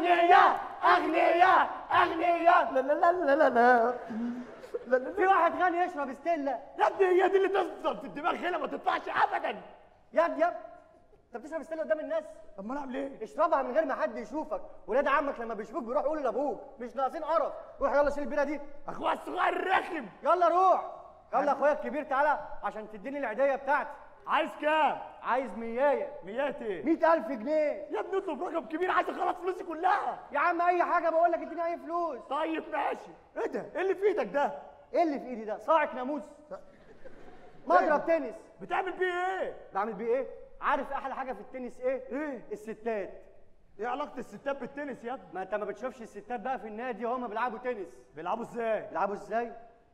اغنياء اغنياء اغنياء لا لا لا لا لا لا لا لا في واحد غني يشرب ستيلا يا ابني هي دي اللي تفضل في الدماغ هنا ما تطلعش ابدا يا ابني يا ابني انت بتشرب ستيلا قدام الناس طب ما انا اعمل ايه؟ اشربها من غير ما حد يشوفك ولاد عمك لما بيشوفوك بيروح يقولوا لابوك مش ناقصين قرف روح يلا شيل البيره دي اخويا الصغير رخم يلا روح يلا اخويا الكبير تعالى عشان تديني العيديه بتاعتي عايز كام؟ عايز ميايه ميات ايه؟ 100000 جنيه يا ابني اطلب رقم كبير عايز اخلص فلوسي كلها يا عم اي حاجه بقول لك اديني اي فلوس طيب ماشي ايه ده؟ ايه اللي في ايدك ده؟ ايه اللي في ايدي ده صاعق ناموس مضرب تنس بتعمل بيه ايه؟ بعمل بيه ايه عارف احلى حاجه في التنس ايه ايه؟ الستات ايه علاقة الستات بالتنس يا ابني؟ ما انت ما بتشوفش الستات بقى في النادي وهم بيلعبوا تنس بيلعبوا ازاي؟ بيلعبوا ازاي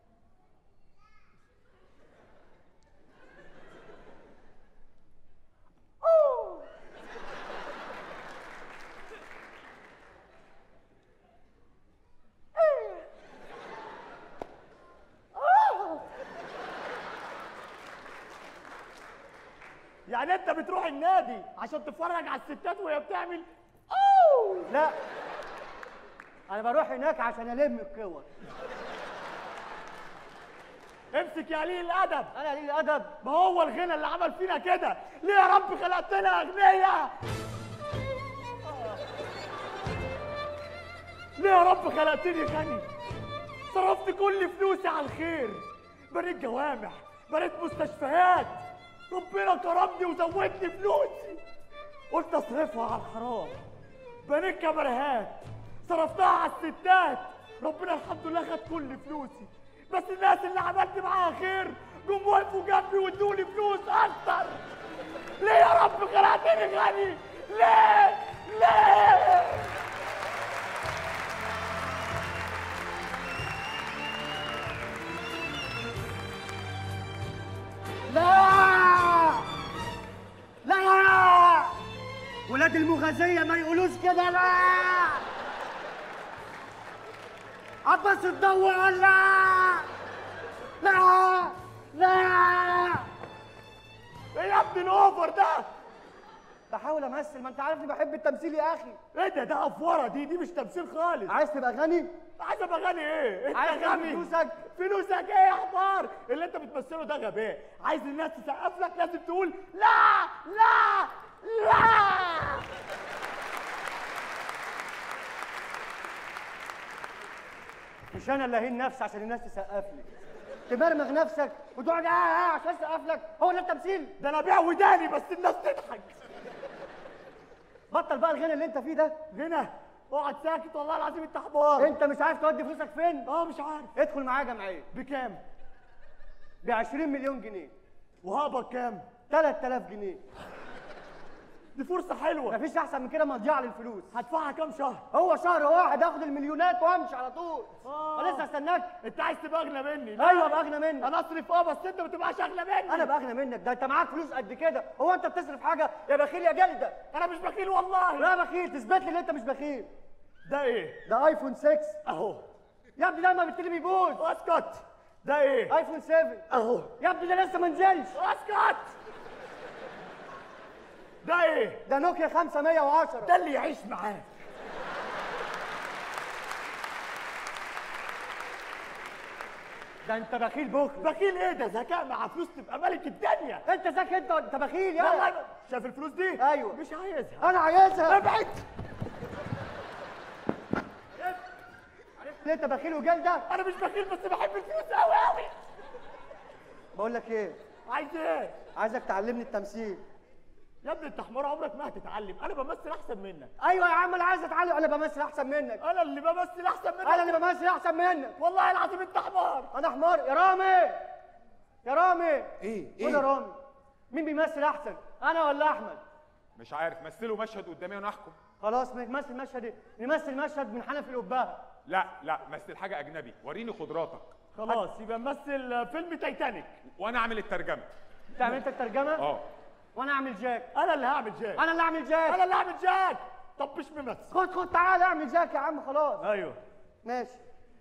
يعني انت بتروح النادي عشان تتفرج على الستات وهي بتعمل اوه لا انا بروح هناك عشان الم الكور امسك يا قليل الادب انا قليل الادب ما هو الغنى اللي عمل فينا كده ليه يا رب خلقتنا اغنياء ليه يا رب خلقتني غني صرفت كل فلوسي على الخير بنيت جوامع بنيت مستشفيات ربنا كرمني وزودني فلوسي قلت اصرفها على الحرام بنيت كباريهات صرفتها على الستات ربنا الحمد لله خد كل فلوسي بس الناس اللي عملت معاها خير جم وقفوا جنبي وادوني فلوس اكتر ليه يا رب خلقتني غني ليه ليه لا لا ولاد المغازية ما يقولوش كده لا عباس الضوء لا لا لا ايه يا ابني الاوفر ده بحاول امثل ما انت عارفني بحب التمثيل يا اخي ايه ده ده افوره دي دي مش تمثيل خالص عايز تبقى غني عايز ابقى غني ايه انت عايز تاخد غبي فلوسك؟ فلوسك ايه يا حمار اللي انت بتمثله ده غباء عايز الناس تسقف لك لازم تقول لا لا لا مش انا اللي اهين نفسي عشان الناس تسقف لي تمرمغ نفسك وتقعد اه اه عشان تسقف لك هو ده التمثيل ده انا ابيع وداني بس الناس تضحك بطل بقى الغنى اللي انت فيه ده هنا اقعد ساكت والله العظيم انت حمار انت مش عارف تودي فلوسك فين اه مش عارف ادخل معايا جمعيه بكام ب 20 مليون جنيه وهقبض كام 3000 جنيه دي فرصه حلوه مفيش احسن من كده مضيعه للفلوس هدفعها كام شهر هو شهر واحد اخد المليونات وامشي على طول آه. ولسه استناك انت عايز تبقى اغنى مني ايوه ابقى اغنى منك انا اصرف اه بس انت ما تبقاش اغنى مني انا ابقى اغنى منك ده انت معاك فلوس قد كده هو انت بتصرف حاجه يا بخيل يا جلده انا مش بخيل والله لا بخيل تثبت لي ان انت مش بخيل ده ايه ده ايفون 6 اهو يا ابني ده ما بالتلي بيبوظ اسكت ده ايه ايفون 7 اهو يا ابني ده لسه ما نزلش اسكت ده ايه ده نوكيا 510 ده اللي يعيش معاه ده انت بخيل بخل بخيل ايه ده ذكاء مع فلوس تبقى ملك الدنيا انت ذكي انت انت بخيل يا والله شايف الفلوس دي ايوه. مش عايزها انا عايزها ابعد عرفت ان انت بخيل وجلده انا مش بخيل بس بحب الفلوس قوي قوي بقول لك ايه عايز ايه عايزك تعلمني التمثيل يا ابني انت حمار عمرك ما هتتعلم انا بمثل احسن منك ايوه يا عم انا عايز اتعلم انا بمثل احسن منك انا اللي بمثل احسن منك انا اللي بمثل احسن منك والله العظيم انت حمار انا حمار يا رامي يا رامي ايه قول يا ايه رامي مين بيمثل احسن انا ولا احمد مش عارف مثلوا مشهد قدامي وانا احكم خلاص نمثل مشهد ايه نمثل مشهد من حنفي القبهه لا لا مثل حاجه اجنبي وريني قدراتك خلاص يبقى نمثل فيلم تايتانيك وانا اعمل الترجمه تعمل انت الترجمه اه وانا اعمل جاك انا اللي هعمل جاك انا اللي اعمل جاك انا اللي هعمل جاك طب مش ممثل خد خد تعالى اعمل جاك يا عم خلاص ايوه ماشي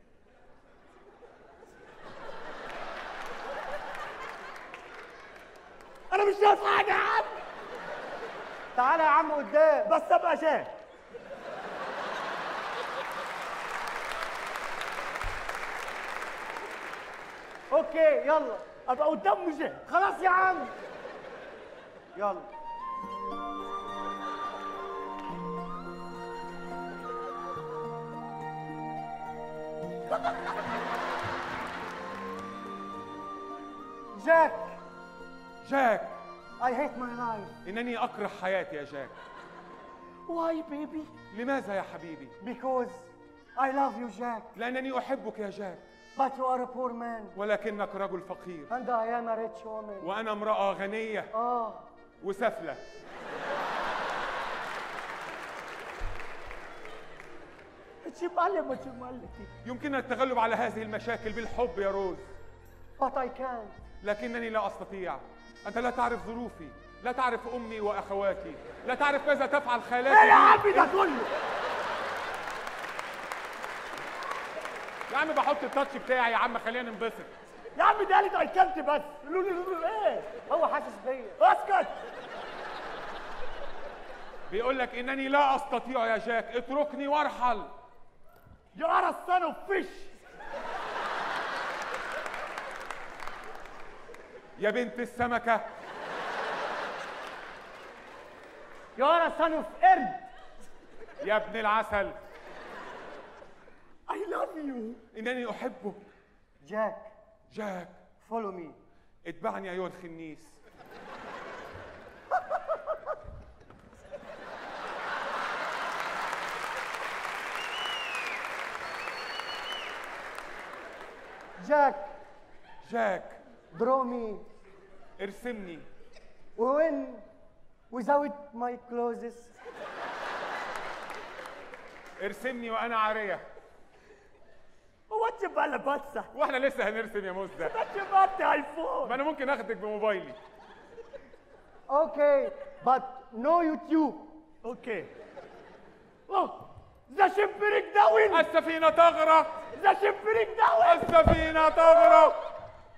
انا مش شايف حاجه يا عم تعالى يا عم قدام بس ابقى شايف اوكي يلا ابقى قدام مجاهد خلاص يا عم يلا جاك جاك I hate my life انني اكره حياتي يا جاك واي بيبي لماذا يا حبيبي because I love you Jack لانني احبك يا جاك but you are a poor man ولكنك رجل فقير and I am a rich woman وانا امراه غنيه اه وسفله تشي معلم تشي معلم يمكننا التغلب على هذه المشاكل بالحب يا روز but I can't لكنني لا استطيع انت لا تعرف ظروفي لا تعرف امي واخواتي لا تعرف ماذا تفعل خالاتي ايه يا بي. عم ده كله يا عم بحط التاتش بتاعي يا عم خلينا ننبسط يا عم ده قالت ايكلت بس لولو لولو ايه هو حاسس بيا اسكت بيقول لك انني لا استطيع يا جاك اتركني وارحل يا ار الصن اوف فيش يا بنت السمكه You are a son of قرد يا ابن العسل اي لاف يو انني احبك جاك جاك follow me اتبعني ايها الخنيس جاك جاك draw me ارسمني when without my clothes ارسمني وانا عاريه هو انت بلا باتسا واحنا لسه هنرسم يا مزة انت بات ايفون ما انا ممكن اخدك بموبايلي okay but no YouTube اوكي اوه ذا شمبريك داون السفينه تغرق ذا شمبريك داون السفينه تغرق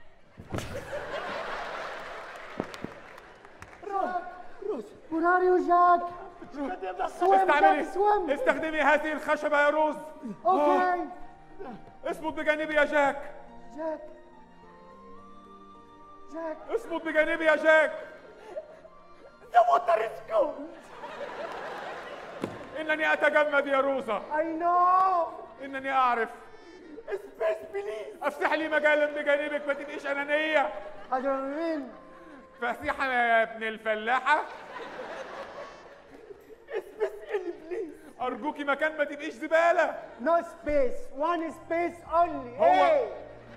where are you Jack swim Jack استعملي swim استخدمي هذه الخشبه يا روز okay اصمت بجانبي يا جاك Jack Jack اصمت بجانبي يا جاك ذا ووتر از كولد انني اتجمد يا روزا I know انني اعرف سبيس بليز افتح لي مجالا بجانبك ما تبقيش انانيه adrenaline فسيحه يا ابن الفلاحه سبيس ان بليز ارجوكي مكان ما تبقيش زباله no space one space only هو- hey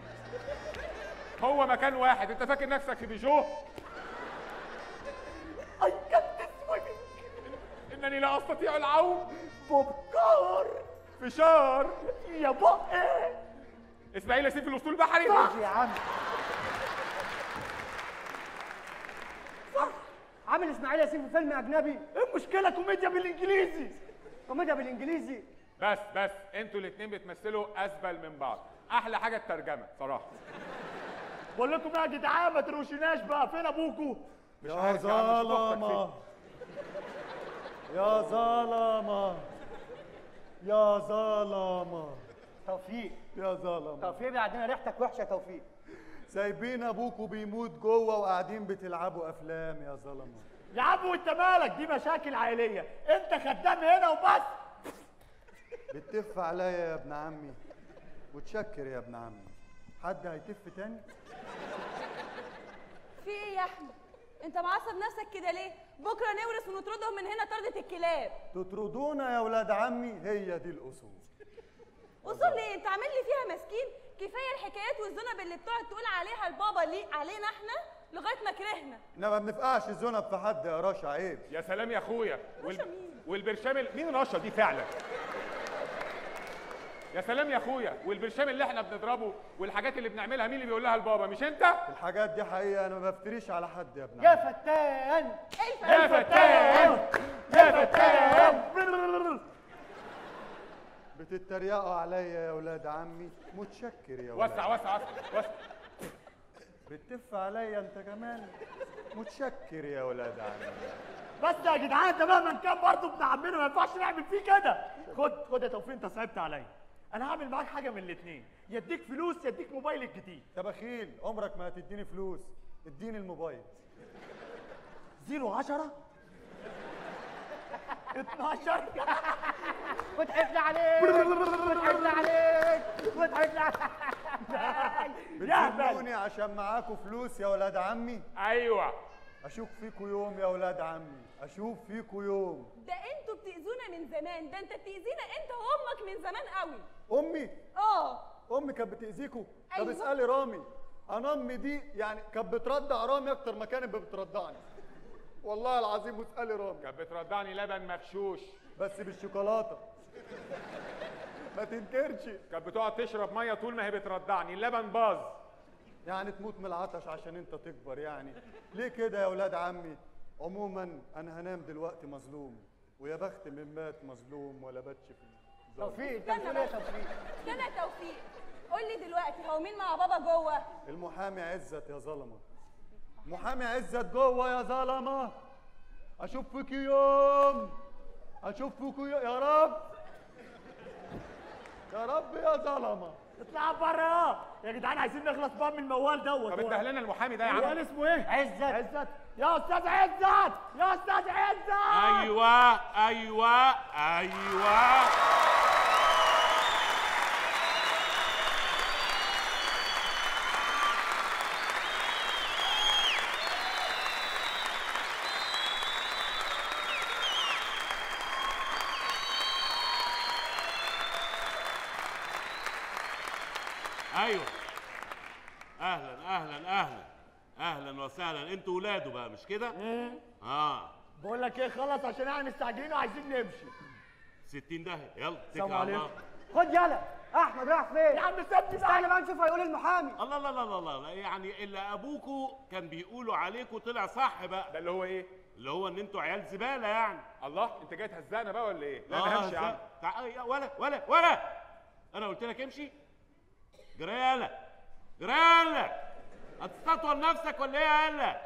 هو مكان واحد انت فاكر نفسك في بيجو اي كانت سويمينج انني لا استطيع العوم بوب كار فشار يا بقى اسماعيل ياسين في الاسطول البحري ماشي يا عم عامل اسماعيل ياسين في فيلم اجنبي ايه المشكله كوميديا بالانجليزي كوميديا بالانجليزي بس بس انتوا الاثنين بتمثلوا اسبل من بعض احلى حاجه الترجمه صراحه بقول لكم إيه يا جدعان ما تروشناش بقى فين ابوكوا مش يا عارف يا عم شوف أختك فين. ظلمة يا ظلمة يا ظلمة توفيق يا ظلمة توفيق بعدين ريحتك وحشه توفيق سايبين ابوكوا بيموت جوه وقاعدين بتلعبوا افلام يا ظلمة يا عم وانت مالك دي مشاكل عائليه انت خدام هنا وبس بتتف عليا يا ابن عمي وتشكر يا ابن عمي حد هيتف تاني في ايه يا احمد انت معصب نفسك كده ليه بكره نورث ونطردهم من هنا طردة الكلاب تطردونا يا ولاد عمي هي دي الاصول وصل ليه انت عامل لي فيها مسكين كفايه الحكايات والذنب اللي بتقعد تقول عليها البابا ليه علينا احنا لغايه ما كرهنا احنا ما بنفقعش الذنب في حد يا رشا عيب يا سلام يا اخويا رشا مين؟ والبرشام ال- مين رشا دي فعلا يا سلام يا اخويا والبرشام اللي احنا بنضربه والحاجات اللي بنعملها مين اللي بيقول لها البابا مش انت الحاجات دي حقيقة انا ما بفتريش على حد يا ابن يا عمي فتان ايه يا الفرق فتان يا فتان بتتريقوا عليا يا ولاد عمي متشكر يا ولاد وسع وسع وسع وسع بتتف عليا انت كمان متشكر يا ولاد عمي بس يا جدعان ده مهما كان برضه ابن عمنا ما ينفعش نعمل فيه كده خد خد يا توفيق انت صعبت عليا انا هعمل معاك حاجه من الاثنين يديك فلوس يديك موبايل الجديد يا بخيل عمرك ما هتديني فلوس اديني الموبايل زيرو عشرة 12 وضحكنا عليك وضحكنا عليك وضحكنا عليك يا هبل بتجيبوني عشان معاكوا فلوس يا ولاد عمي ايوه اشوف فيكوا يوم يا ولاد عمي اشوف فيكوا يوم ده انتوا بتأذونا من زمان ده انت بتأذينا انت وامك من زمان قوي امي اه امي كانت بتاذيكوا طب أيوة. اسالي رامي انا امي دي يعني كانت بتردع رامي اكتر ما كانت بتردعني والله العظيم واسالي رامي كانت بترضعني لبن مغشوش بس بالشوكولاته ما تنكرش كانت بتقعد تشرب ميه طول ما هي بترضعني اللبن باظ يعني تموت من العطش عشان انت تكبر يعني ليه كده يا ولاد عمي عموما انا هنام دلوقتي مظلوم ويا بخت من مات مظلوم ولا باتش في ظلم. توفيق انت بتقول ايه يا توفيق استنى يا توفيق قول لي دلوقتي هو مين مع بابا جوه المحامي عزت يا ظلمه محامي عزت جوه يا ظلمه اشوف فيك يوم اشوف فيك يوم يا رب يا رب يا ظلمه اطلع بره يا جدعان عايزين نخلص بقى من الموال دوت طب هو- انده لنا المحامي ده يا الموال عم اسمه ايه؟ عزت عزت يا استاذ عزت يا استاذ عزت ايوه ايوه ايوه ايوه اهلا اهلا اهلا اهلا وسهلا انتوا ولاده بقى مش كده اه بقول لك ايه خلص عشان احنا مستعجلين وعايزين نمشي 60 داهيه يلا اتكل السلام على عليكم. الله خد يلا احمد راح يا فين عم سيبني بقى استنى بقى نشوف هيقول المحامي الله لا لا لا لا لا يعني اللي ابوكوا كان بيقولوا عليكوا طلع صح بقى ده اللي هو ايه اللي هو ان انتوا عيال زباله يعني الله انت جاي تهزقنا بقى ولا ايه لا آه، انا همشي يا عم زي- تع... يا ولا ولا ولا انا قلت لك امشي جريالة جريالة هتستطول نفسك ولا ايه يا هلا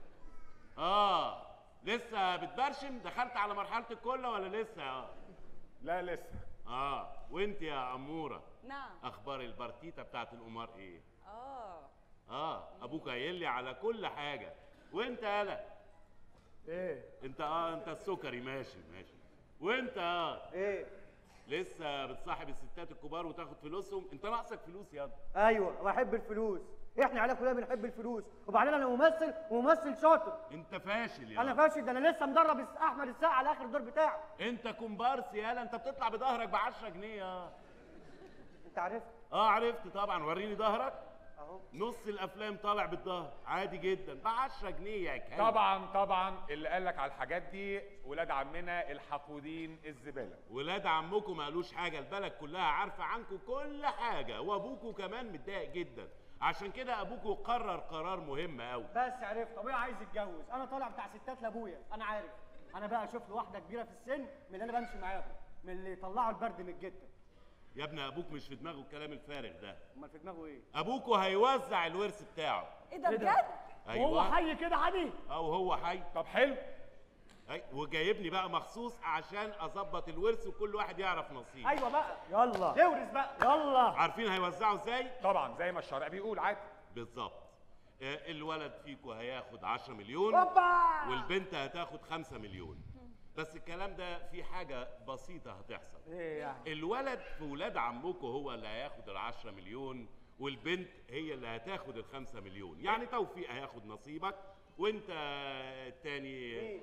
اه لسه بتبرشم دخلت على مرحله الكله ولا لسه اه لا لسه اه وانت يا اموره نعم اخبار البارتيتا بتاعت القمار ايه اه اه ابوك قايل لي على كل حاجه وانت يالا ايه انت اه انت السكري ماشي ماشي وانت اه ايه لسه بتصاحب الستات الكبار وتاخد فلوسهم انت ناقصك فلوس يا ايوه بحب الفلوس احنا عيال كلنا بنحب الفلوس وبعدين انا ممثل وممثل شاطر انت فاشل يا انا فاشل ده انا لسه مدرب الس- احمد السقا على اخر الدور بتاعه انت كومبارس يالا انت بتطلع بظهرك ب 10 جنيه يا انت عرفت اه عرفت طبعا وريني ظهرك اهو نص الافلام طالع بالظهر عادي جدا ب 10 جنيه يا كلب طبعا طبعا اللي قال لك على الحاجات دي ولاد عمنا الحقودين الزباله ولاد عمكم ما قالوش حاجه البلد كلها عارفه عنكم كل حاجه وابوكوا كمان متضايق جدا عشان كده ابوكوا قرر قرار مهم قوي بس عرفت ابويا عايز يتجوز انا طالع بتاع ستات لابويا انا عارف انا بقى اشوف له واحده كبيره في السن من اللي انا بمشي معاهم من اللي يطلعوا البرد من الجته يا ابني ابوك مش في دماغه الكلام الفارغ ده امال في دماغه ايه ابوكوا هيوزع الورث بتاعه ايه ده إيه ده؟ بجد وهو حي كده عادي او هو حي طب حلو أي وجايبني بقى مخصوص عشان اظبط الورث وكل واحد يعرف نصيبه ايوه بقى يلا اورث بقى يلا عارفين هيوزعوا ازاي طبعا زي ما الشرع بيقول عادي بالظبط آه، الولد فيكو هياخد 10 مليون اوبا والبنت هتاخد 5 مليون بس الكلام ده في حاجه بسيطه هتحصل ايه يعني الولد في ولاد عمكم هو اللي هياخد ال 10 مليون والبنت هي اللي هتاخد ال 5 مليون يعني توفيق هياخد نصيبك وانت التاني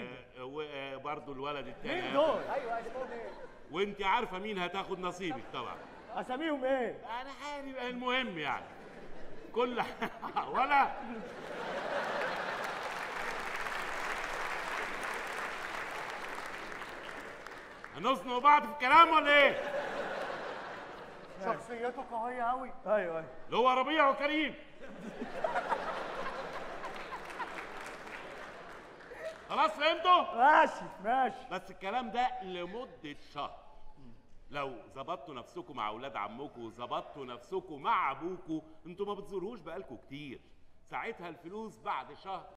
برضه الولد التاني مين هياخد- دول ايوه اسمهم ايه وانت عارفه مين هتاخد نصيبك طبعا اساميهم ايه انا عارف المهم يعني كل ح- ولا هنزنق بعض في الكلام ولا ايه؟ شخصيته قويه قوي ايوه ايوه اللي هو ربيع وكريم خلاص فهمتوا؟ ماشي ماشي بس الكلام ده لمدة شهر لو ظبطتوا نفسكم مع اولاد عمكم وظبطتوا نفسكم مع ابوكم انتوا ما بتزوروش بقالكم كتير ساعتها الفلوس بعد شهر